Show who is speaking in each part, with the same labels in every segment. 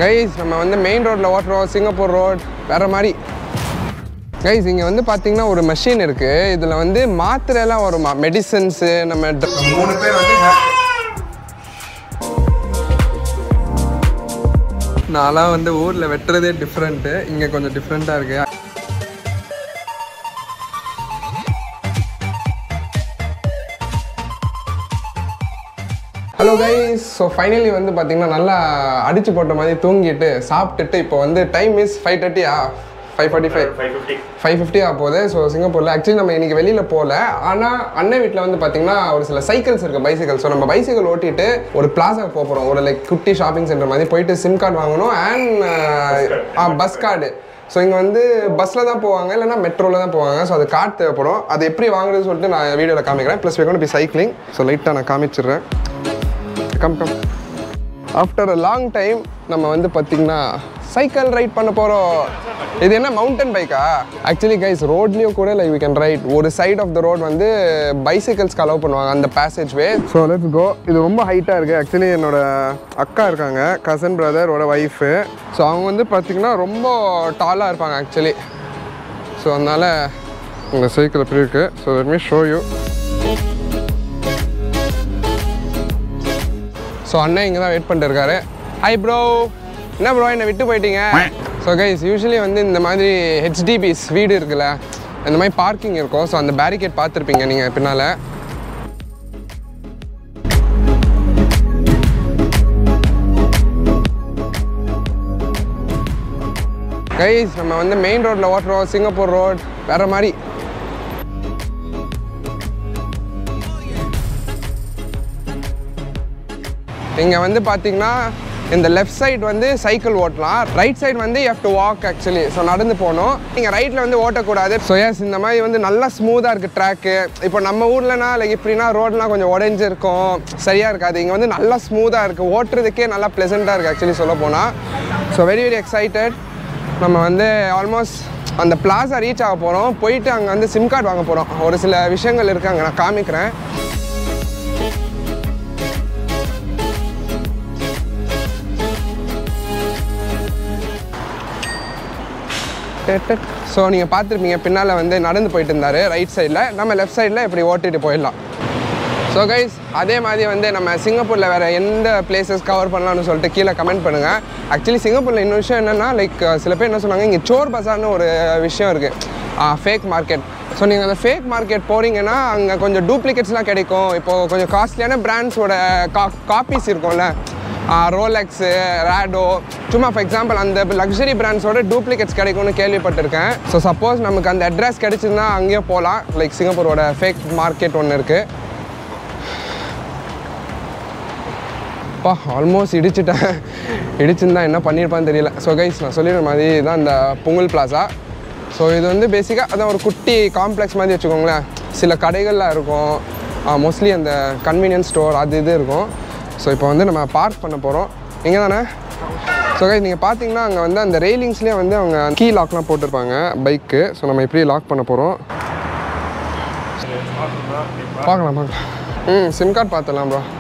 Speaker 1: Guys நம்ம வந்து main ரோட்டில் ஓட்டுறோம் சிங்கப்பூர் ரோட் வேறு மாதிரி கைஸ் இங்கே வந்து பார்த்தீங்கன்னா ஒரு மெஷின் இருக்குது இதில் வந்து மாத்திரைலாம் வருமா மெடிசன்ஸு நம்ம dr- மூணு பேர் வந்து நான்லாம் வந்து ஊரில் வெட்டுறதே டிஃப்ரெண்ட்டு இங்கே கொஞ்சம் டிஃப்ரெண்ட்டாக இருக்குது ஹலோ கைஸ் ஸோ ஃபைனலி வந்து பார்த்தீங்கன்னா நல்லா அடிச்சு போட்ட மாதிரி தூங்கிட்டு சாப்பிட்டுட்டு இப்போ வந்து டைம் இஸ் ஃபைவ் தேர்ட்டியா five forty five five fifty ஆக போகுது ஸோ சிங்கப்பூரில் ஆக்சுவலி நம்ம இன்னைக்கு வெளியில் போகல ஆனால் அண்ணன் வீட்டில் வந்து பார்த்தீங்கன்னா ஒரு சில சைக்கிள்ஸ் இருக்குது பைசைக்கிள் ஸோ நம்ம பைசைக்கிள் ஓட்டிட்டு ஒரு பிளாஸா போக போகிறோம் ஒரு லைக் குட்டி ஷாப்பிங் சென்டர் மாதிரி போயிட்டு சிம் கார்டு வாங்கணும் அண்ட் பஸ் கார்டு ஸோ இங்கே வந்து பஸ்ஸில் தான் போவாங்க இல்லைன்னா மெட்ரோவில் தான் போவாங்க ஸோ அது கார்டு தேவைப்படும் அது எப்படி வாங்குறதுன்னு சொல்லிட்டு நான் வீடியோவில் காமிக்கிறேன் ப்ளஸ் வேணும் பி சைக்கிளிங் ஸோ லைட்டாக நான் காமிச்சிடுறேன் come come after a long time நம்ம வந்து பார்த்திங்கன்னா சைக்கிள் ரைட் பண்ண போகிறோம் இது என்ன மவுண்டன் பைக்கா ஆக்சுவலி கைஸ் ரோட்லேயும் கூட லைக் வி கேன் ரைட் ஒரு சைட் ஆஃப் த ரோட் வந்து பைசைக்கிள்ஸ்க்கு அலோவ் பண்ணுவாங்க அந்த passage way so let's go இது ரொம்ப ஹைட்டாக இருக்குது ஆக்சுவலி என்னோட அக்கா இருக்காங்க கசன் பிரதரோட ஒய்ஃபு ஸோ அவங்க வந்து பார்த்திங்கன்னா ரொம்ப டாலாக இருப்பாங்க ஆக்சுவலி ஸோ அதனால் உங்கள் சைக்கிள் எப்படி இருக்குது so let me show you so அண்ணன் இங்கே தான் வெயிட் பண்ணிட்டு இருக்காரு ஹாய் ப்ரோ என்ன ப்ரோ என்னை விட்டு போயிட்டீங்க ஸோ கைஸ் யூஸ்வலி வந்து இந்த மாதிரி ஹெச்டிபிஸ் வீடு இருக்குல்ல இந்த மாதிரி பார்க்கிங் இருக்கும் ஸோ அந்த பேரிகேட் பார்த்துருப்பீங்க நீங்கள் பின்னால் கைஸ் நம்ம வந்து மெயின் ரோட்டில் ஓட்டுறோம் சிங்கப்பூர் ரோட் வேறு மாதிரி இங்கே வந்து பார்த்தீங்கன்னா இந்த லெஃப்ட் சைடு வந்து சைக்கிள் ஓட்டலாம் ரைட் சைடு வந்து have to walk actually so நடந்து போகணும் நீங்கள் ரைட்டில் வந்து ஓட்டக்கூடாது ஸோ எஸ் இந்த மாதிரி வந்து நல்லா ஸ்மூத்தாக இருக்குது ட்ராக்கு இப்போ நம்ம ஊர்லனா லைக் இப்படின்னா ரோட்லாம் கொஞ்சம் உடஞ்சி இருக்கும் சரியாக இருக்காது இங்கே வந்து நல்லா ஸ்மூத்தாக இருக்குது ஓட்டுறதுக்கே நல்லா ப்ளசண்ட்டாக இருக்குது ஆக்சுவலி சொல்ல போனால் ஸோ வெரி வெரி எக்ஸைட்டட் நம்ம வந்து ஆல்மோஸ்ட் அந்த பிளாஸா ரீச் ஆக போகிறோம் போயிட்டு அங்கே வந்து சிம் கார்டு வாங்க போகிறோம் ஒரு சில விஷயங்கள் இருக்குது அங்கே நான் காமிக்கிறேன் ஸோ நீங்கள் பார்த்துருப்பீங்க பின்னால் வந்து நடந்து போயிட்டு இருந்தார் ரைட் சைடில் நம்ம லெஃப்ட் சைடில் இப்படி ஓட்டிட்டு போயிடலாம் ஸோ கைஸ் அதே மாதிரி வந்து நம்ம சிங்கப்பூரில் வேறு எந்த பிளேசஸ் கவர் பண்ணலாம்னு சொல்லிட்டு கீழே கமெண்ட் பண்ணுங்கள் ஆக்சுவலி சிங்கப்பூரில் இன்னொரு விஷயம் என்னென்னா லைக் சில பேர் என்ன சொன்னாங்க இங்கே சோர் பசார்னு ஒரு விஷயம் இருக்குது ஃபேக் மார்க்கெட் ஸோ நீங்கள் அந்த ஃபேக் மார்க்கெட் போகிறீங்கன்னா அங்கே கொஞ்சம் டூப்ளிகேட்ஸ்லாம் கிடைக்கும் இப்போது கொஞ்சம் காஸ்ட்லியான பிராண்ட்ஸோட கா காப்பீஸ் இருக்கும்ல ரோலெக்ஸு ரேடோ சும்மா ஃபார் எக்ஸாம்பிள் அந்த லக்ஸரி பிராண்ட்ஸோட டூப்ளிகேட்ஸ் கிடைக்கும்னு கேள்விப்பட்டிருக்கேன் ஸோ சப்போஸ் நமக்கு அந்த அட்ரஸ் கிடைச்சிருந்தா அங்கேயே போகலாம் லைக் சிங்கப்பூரோட ஃபேக் மார்க்கெட் ஒன்று இருக்குது அப்பா ஆல்மோஸ்ட் இடிச்சிட்டேன் இடிச்சிருந்தா என்ன பண்ணியிருப்பான்னு தெரியல ஸோ கைஸ் நான் சொல்லிடுற மாதிரி தான் இந்த பொங்கல் பிளாசா ஸோ இது வந்து பேசிக்காக அதான் ஒரு குட்டி காம்ப்ளெக்ஸ் மாதிரி வச்சுக்கோங்களேன் சில கடைகள்லாம் இருக்கும் மோஸ்ட்லி அந்த கன்வீனியன்ஸ் ஸ்டோர் அது இது இருக்கும் ஸோ இப்போ வந்து நம்ம பார்க் பண்ண போகிறோம் இங்கே தானே ஸோ கைஸ் நீங்கள் பார்த்தீங்கன்னா அங்கே வந்து அந்த ரெயிலிங்ஸ்லேயே வந்து அவங்க கீ லாக்லாம் போட்டிருப்பாங்க பைக்கு ஸோ நம்ம இப்படியே லாக் பண்ண போகிறோம் பார்க்கலாம் பார்க்கலாம் ம் சிம் கார்டு பார்த்துடலாம் ப்ரோ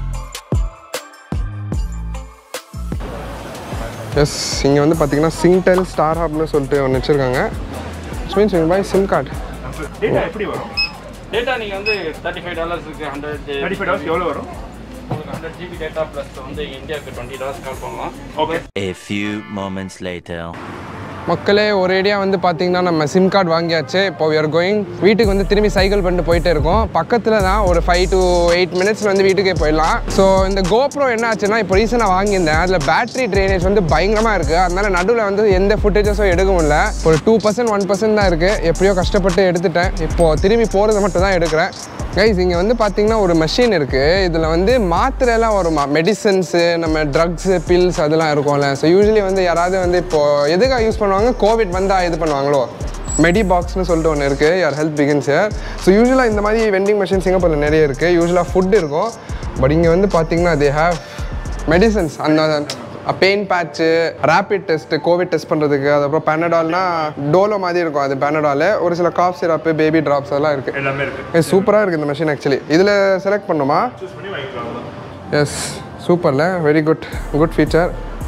Speaker 1: எஸ் இங்கே வந்து பார்த்தீங்கன்னா சிங்டெல் ஸ்டார் ஹப்னு சொல்லிட்டு ஒன்று வச்சுருக்காங்க மீன்ஸ் நீங்கள் பாய் சிம் கார்டு
Speaker 2: டேட்டா எப்படி வரும்
Speaker 3: டேட்டா நீங்கள் வந்து தேர்ட்டி ஃபைவ் டாலர்ஸ் இருக்குது ஹண்ட்ரட்
Speaker 2: தேர்ட்டி ஃபைவ் டாலர்ஸ் எவ்வளோ வரும்
Speaker 3: உங்களுக்கு ஹண்ட்ரட் ஜிபி டேட்டா ப்ளஸ் வந்து இந்தியாவுக்கு டுவெண்ட்டி டாலர்ஸ் கால் பண்ணலாம்
Speaker 2: okay
Speaker 4: A few moments later.
Speaker 1: மக்களே ஒரேடியாக வந்து பார்த்தீங்கன்னா நம்ம சிம் கார்டு வாங்கியாச்சு இப்போ we are கோயிங் வீட்டுக்கு வந்து திரும்பி சைக்கிள் பண்ணிட்டு போயிட்டே இருக்கோம் பக்கத்தில் தான் ஒரு ஃபைவ் டு எயிட் மினிட்ஸ் வந்து வீட்டுக்கே போயிடலாம் ஸோ இந்த கோப்ரோ என்ன ஆச்சுன்னா இப்போ ரீசெண்டாக வாங்கியிருந்தேன் அதில் பேட்டரி ட்ரைனேஜ் வந்து பயங்கரமாக இருக்குது அதனால நடுவில் வந்து எந்த ஃபுட்டேஜஸும் எடுக்க முடியல ஒரு டூ பர்சன்ட் ஒன் பர்சன்ட் தான் இருக்குது எப்படியோ கஷ்டப்பட்டு எடுத்துட்டேன் இப்போது திரும்பி போகிறது மட்டும் தான் எடுக்கிறேன் கைஸ் இங்கே வந்து பார்த்தீங்கன்னா ஒரு மெஷின் இருக்குது இதில் வந்து மாத்திரைலாம் வருமா மெடிசன்ஸு நம்ம ட்ரக்ஸு பில்ஸ் அதெல்லாம் இருக்கும்ல ஸோ யூஸ்வலி வந்து யாராவது வந்து இப்போது எதுக்காக யூஸ் பண்ணுவாங்க கோவிட் வந்தால் இது பண்ணுவாங்களோ மெடி பாக்ஸ்னு சொல்லிட்டு ஒன்று இருக்குது யார் ஹெல்த் பிகின்ஸ் யார் ஸோ யூஸ்வலாக இந்த மாதிரி வெண்டிங் மிஷின் சிங்கப்பூரில் நிறைய இருக்குது யூஸ்வலாக ஃபுட் இருக்கும் பட் இங்கே வந்து பார்த்தீங்கன்னா தே ஹேவ் மெடிசன்ஸ் அந்த pain patch rapid test covid test பண்ணுறதுக்கு அதுக்கப்புறம் பேனடால்னா டோலோ மாதிரி இருக்கும் அது பேனடால் ஒரு சில காஃப் சிரப்பு பேபி ட்ராப்ஸ் அதெல்லாம் இருக்குது
Speaker 2: எல்லாமே இருக்கு
Speaker 1: சூப்பராக இருக்குது இந்த மிஷின் ஆக்சுவலி இதில் செலக்ட் பண்ணுமா
Speaker 2: சூஸ் பண்ணி வாங்கிக்கலாம்
Speaker 1: எஸ் சூப்பரில் very good good feature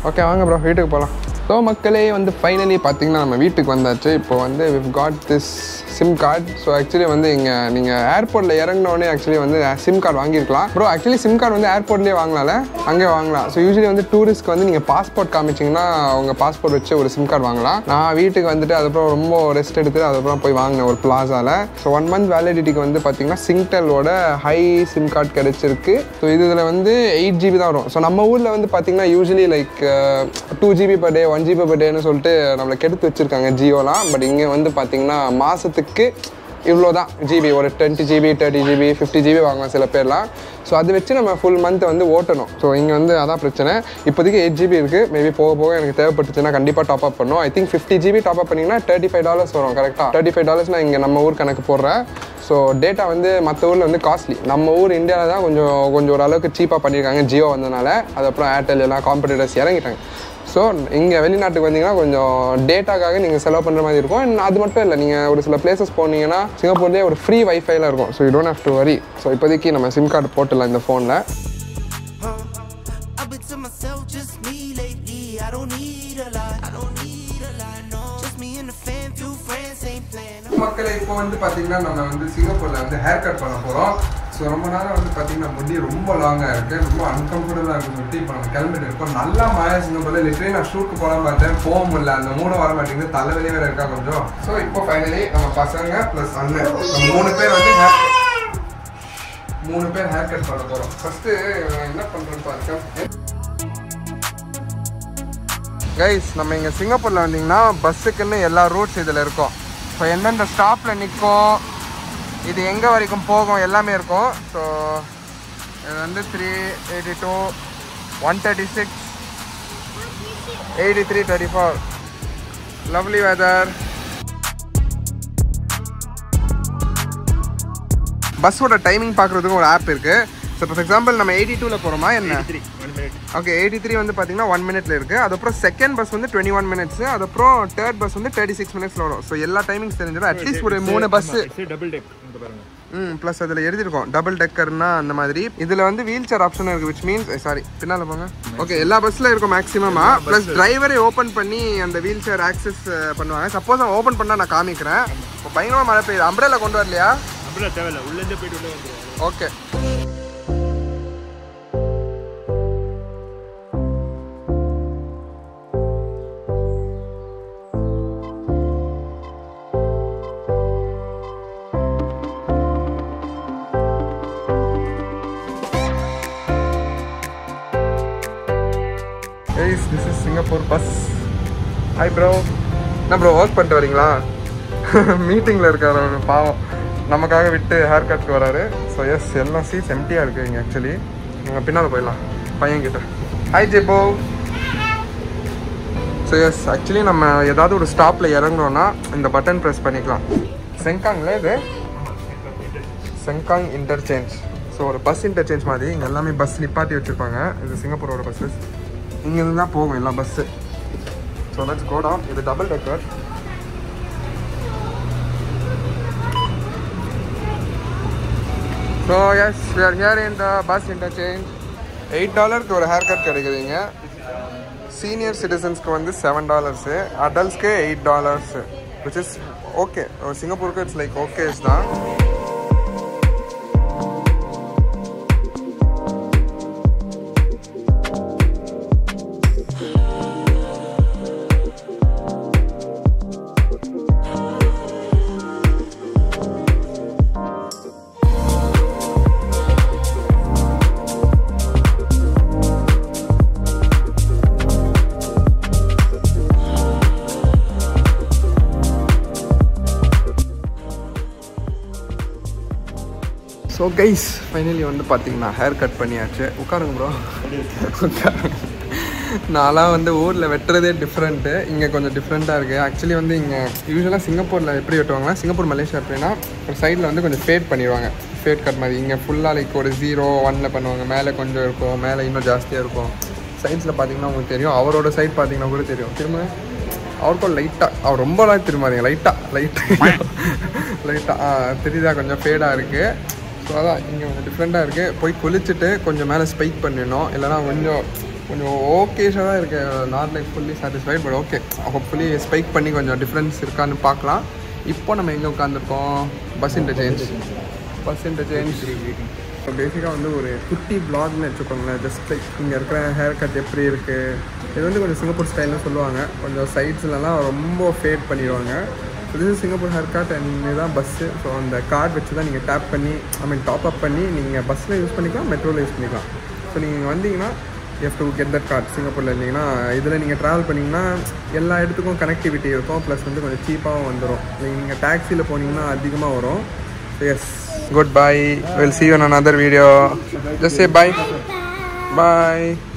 Speaker 1: okay வாங்க ப்ரோ வீட்டுக்கு போகலாம் ஸோ மக்களே வந்து ஃபைனலி பார்த்தீங்கன்னா நம்ம வீட்டுக்கு வந்தாச்சு இப்போ வந்து we've got this sim card so actually வந்து இங்கே நீங்கள் ஏர்போர்ட்டில் இறங்கினோடனே ஆக்சுவலி வந்து சிம் கார்டு வாங்கியிருக்கலாம் ப்ரோ ஆக்சுவலி சிம் கார்டு வந்து ஏர்போர்ட்லேயே வாங்கலாம்ல அங்கே வாங்கலாம் ஸோ யூஸ்வலி வந்து டூரிஸ்ட்க்கு வந்து நீங்கள் பாஸ்போர்ட் காமிச்சிங்கன்னா அவங்க பாஸ்போர்ட் வச்சு ஒரு சிம் கார்டு வாங்கலாம் நான் வீட்டுக்கு வந்துட்டு அதுக்கப்புறம் ரொம்ப ரெஸ்ட் எடுத்து அதுக்கப்புறம் போய் வாங்கினேன் ஒரு பிளாசாவில் ஸோ ஒன் மந்த் வேலிடிட்டிக்கு வந்து பார்த்தீங்கன்னா சிங்டெலோட ஹை சிம் கார்டு கிடைச்சிருக்கு ஸோ இதில் வந்து எயிட் ஜிபி தான் வரும் ஸோ நம்ம ஊரில் வந்து பார்த்தீங்கன்னா usually like two GB per day one GB per டேன்னு சொல்லிட்டு நம்மளை கெடுத்து வச்சுருக்காங்க ஜியோலாம் பட் இங்கே வந்து பார்த்தீங்கன்னா மாதத்துக்கு இவ்வளோ தான் ஜிபி ஒரு twenty GB thirty GB fifty GB வாங்கலாம் சில பேர்லாம் ஸோ அதை வச்சு நம்ம ஃபுல் மந்த் வந்து ஓட்டணும் ஸோ இங்கே வந்து அதான் பிரச்சனை இப்போதைக்கு எயிட் ஜிபி இருக்குது மேபி போக போக எனக்கு தேவைப்பட்டுச்சுன்னா கண்டிப்பாக டாப் அப் பண்ணும் I think fifty GB top up பண்ணிங்கன்னா தேர்ட்டி ஃபைவ் டாலர்ஸ் வரும் கரெக்டாக தேர்ட்டி ஃபைவ் டாலர்ஸ் நான் இங்கே நம்ம ஊர் கணக்கு போடுறேன் ஸோ டேட்டா வந்து மற்ற ஊரில் வந்து காஸ்ட்லி நம்ம ஊர் இந்தியாவில் தான் கொஞ்சம் கொஞ்சம் ஓரளவுக்கு சீப்பாக பண்ணியிருக்காங்க ஜியோ வந்தனால அதுக்கப்புறம் ஏர்டெல் எல்லாம் காம்படிட்டர்ஸ் இறங்கிட்டாங்க ஸோ இங்கே வெளிநாட்டுக்கு வந்தீங்கன்னா கொஞ்சம் டேட்டாக்காக நீங்கள் செலவு பண்ணுற மாதிரி இருக்கும் And அது மட்டும் இல்லை நீங்கள் ஒரு சில பிளேசஸ் போனீங்கன்னா சிங்கப்பூர்லேயே ஒரு ஃப்ரீ வைஃபைல இருக்கும் so you don't have to worry so இப்போதைக்கு நம்ம சிம் கார்டு போட்டுடலாம் இந்த ஃபோனில்
Speaker 5: I've been to myself, just me lately. I don't need a lot. I don't need a lot, no. Just me and the fam, few friends ain't playing.
Speaker 1: மக்களை இப்போ வந்து பார்த்தீங்கன்னா நம்ம வந்து சிங்கப்பூரில் வந்து ஹேர் கட் பண்ண போகிறோம் ஸோ ரொம்ப நேரம் வந்து பார்த்தீங்கன்னா முடி ரொம்ப லாங்காக இருக்குது ரொம்ப அன்கம்ஃபர்டபுளாக இருக்குன்னு சொல்லிட்டு இப்போ நம்ம கிளம்பிட்டு இருக்கோம் நல்லா மழை சிங்கப்பூரில் லிட்டரே நான் ஷூட்டுக்கு போகலாம் பார்த்தேன் போக முடியல அந்த மூணு வர மாட்டேங்குது தலைவலி வேறு இருக்கா கொஞ்சம் ஸோ இப்போ ஃபைனலி நம்ம பசங்க ப்ளஸ் அண்ணன் நம்ம மூணு பேர் வந்து hair- மூணு பேர் ஹேர் கட் பண்ண போகிறோம் ஃபஸ்ட்டு என்ன பண்ணுறேன்னு பாருங்க கைஸ் நம்ம இங்கே சிங்கப்பூரில் வந்தீங்கன்னா பஸ்ஸுக்குன்னு எல்லா ரூட்ஸ் இதில் இருக்கும் ஸோ எந்தெந்த ஸ்டாப்பில் நிற்கும் இது எங்கே வரைக்கும் போகும் எல்லாமே இருக்கும் ஸோ இது வந்து three eighty two one thirty six eighty three thirty four lovely weather பஸ்ஸோட டைமிங் பார்க்குறதுக்கு ஒரு ஆப் இருக்குது ஸோ இப்போ எக்ஸாம்பிள் நம்ம எயிட்டி டூவில் போகிறோமா என்ன ஓகே எயிட்டி த்ரீ வந்து பார்த்தீங்கன்னா ஒன் மினிட்ல இருக்குது அதுக்கப்புறம் செகண்ட் பஸ் வந்து டுவெண்ட்டி ஒன் மினிட்ஸ் அதுக்கப்புறம் தேர்ட் பஸ் வந்து தேர்ட்டி சிக்ஸ் மினிட்ஸ்ல வரும் ஸோ எல்லா டைமிங்ஸ் தெரிஞ்சிடும் அட்லீஸ்ட் ஒரு மூணு பஸ்ஸு
Speaker 2: டபுள் டெக் இங்க பாருங்க
Speaker 1: ம் ப்ளஸ் அதில் எழுதிருக்கோம் டபுள் டெக்கர்னா அந்த மாதிரி இதில் வந்து வீல் சேர் ஆப்ஷன் இருக்குது விச் மீன்ஸ் சாரி பின்னால் போங்க ஓகே எல்லா பஸ்ஸில் இருக்கும் மேக்ஸிமமாக ப்ளஸ் டிரைவரே ஓப்பன் பண்ணி அந்த வீல் சேர் ஆக்சஸ் பண்ணுவாங்க சப்போஸ் நான் ஓப்பன் பண்ணால் நான் காமிக்கிறேன் இப்போ பயங்கரமாக மழை பெய்யுது அம்ப்ரேலா கொண்டு வரலையா
Speaker 2: அப்படிலாம் தேவையில்ல உள்ளேருந்து போயிட்டு உள்ள வந்துருவோம்
Speaker 1: okay Guys, this is Singapore bus. Hi bro. என்ன ப்ரோ ஒர்க் பண்ணிட்டு வரீங்களா மீட்டிங்கில் இருக்காரு அவரு பாவம் நமக்காக விட்டு ஹேர் கட்க்கு வராரு ஸோ எஸ் எல்லாம் சீட்ஸ் எம்டியாக இருக்குது இங்கே ஆக்சுவலி நீங்கள் பின்னால் போயிடலாம் பையன்கிட்ட ஹாய் ஜெபோ ஸோ எஸ் ஆக்சுவலி நம்ம ஏதாவது ஒரு ஸ்டாப்பில் இறங்குறோன்னா இந்த பட்டன் ப்ரெஸ் பண்ணிக்கலாம் செங்காங்ல இது செங்காங் இன்டர்சேஞ்ச் ஸோ ஒரு பஸ் இன்டர்சேஞ்ச் மாதிரி இங்கே எல்லாமே பஸ் நிப்பாட்டி வச்சுருப்பாங்க இது சிங்கப்பூரோட பஸ்ஸஸ் இங்கேருந்து தான் போகும் எல்லா bus so let's go down இது double decker so yes we are here in the bus interchange eight டாலருக்கு ஒரு ஹேர் கட் கிடைக்குதுங்க சீனியர் சிட்டிசன்ஸ்க்கு வந்து செவன் டாலர்ஸு அடல்ட்ஸ்க்கு eight dollars which is okay சிங்கப்பூருக்கு இட்ஸ் லைக் ஓகேஸ் தான் ஸோ கைஸ் ஃபைனலி வந்து பார்த்தீங்கன்னா ஹேர் கட் பண்ணியாச்சு உட்காருங்க ப்ரோ உட்காருங்க நான்லாம் வந்து ஊரில் வெட்டுறதே டிஃப்ரெண்ட்டு இங்கே கொஞ்சம் டிஃப்ரெண்ட்டாக இருக்குது ஆக்சுவலி வந்து இங்கே யூஸ்வலாக சிங்கப்பூரில் எப்படி வெட்டுவாங்கன்னா சிங்கப்பூர் மலேசியா எப்படின்னா ஒரு சைடில் வந்து கொஞ்சம் ஃபேட் பண்ணிடுவாங்க ஃபேட் கட் மாதிரி இங்கே ஃபுல்லாக லைக் ஒரு ஜீரோ ஒன்னில் பண்ணுவாங்க மேலே கொஞ்சம் இருக்கும் மேலே இன்னும் ஜாஸ்தியாக இருக்கும் சைட்ஸில் பார்த்தீங்கன்னா உங்களுக்கு தெரியும் அவரோட சைட் பார்த்தீங்கன்னா கூட தெரியும் திரும்ப அவருக்கும் லைட்டாக அவர் ரொம்பலாம் திரும்பாதீங்க லைட்டாக லைட்டாக லைட்டாக தெரியுதா கொஞ்சம் ஃபேடாக இருக்குது ஸோ அதான் இங்கே கொஞ்சம் டிஃப்ரெண்ட்டாக இருக்குது போய் குளிச்சுட்டு கொஞ்சம் மேலே ஸ்பைக் பண்ணிடணும் இல்லைனா கொஞ்சம் கொஞ்சம் ஓகேஷாக தான் இருக்கு not like fully satisfied but okay hopefully spike பண்ணி கொஞ்சம் டிஃப்ரென்ஸ் இருக்கான்னு பார்க்கலாம் இப்போ நம்ம எங்கே உட்காந்துருக்கோம் பஸ் இன்டர்சேஞ்ச் பஸ் இன்டர்சேஞ்ச் இப்போ பேசிக்காக வந்து ஒரு குட்டி பிளாக்னு வச்சுக்கோங்களேன் ஜஸ்ட் லைக் இங்கே இருக்கிற ஹேர் கட் எப்படி இருக்குது இது வந்து கொஞ்சம் சிங்கப்பூர் ஸ்டைல்னு சொல்லுவாங்க கொஞ்சம் சைட்ஸ்லலாம் ரொம்ப ஃபேட் பண்ணிடுவாங்க so this is Singapore hair card and இதுதான் பஸ்ஸு ஸோ அந்த கார்டு வச்சு தான் நீங்கள் டேப் பண்ணி ஐ மீன் டாப் அப் பண்ணி நீங்கள் பஸ்ஸில் யூஸ் பண்ணிக்கலாம் மெட்ரோவில் யூஸ் பண்ணிக்கலாம் ஸோ நீங்கள் வந்தீங்கன்னா have to get that card சிங்கப்பூரில் இருந்தீங்கன்னா இதில் நீங்கள் ட்ராவல் பண்ணிங்கன்னா எல்லா இடத்துக்கும் கனெக்டிவிட்டி இருக்கும் ப்ளஸ் வந்து கொஞ்சம் சீப்பாகவும் வந்துடும் நீங்கள் டாக்ஸியில் போனீங்கன்னா அதிகமாக வரும் yes good bye will see you in another video just say bye bye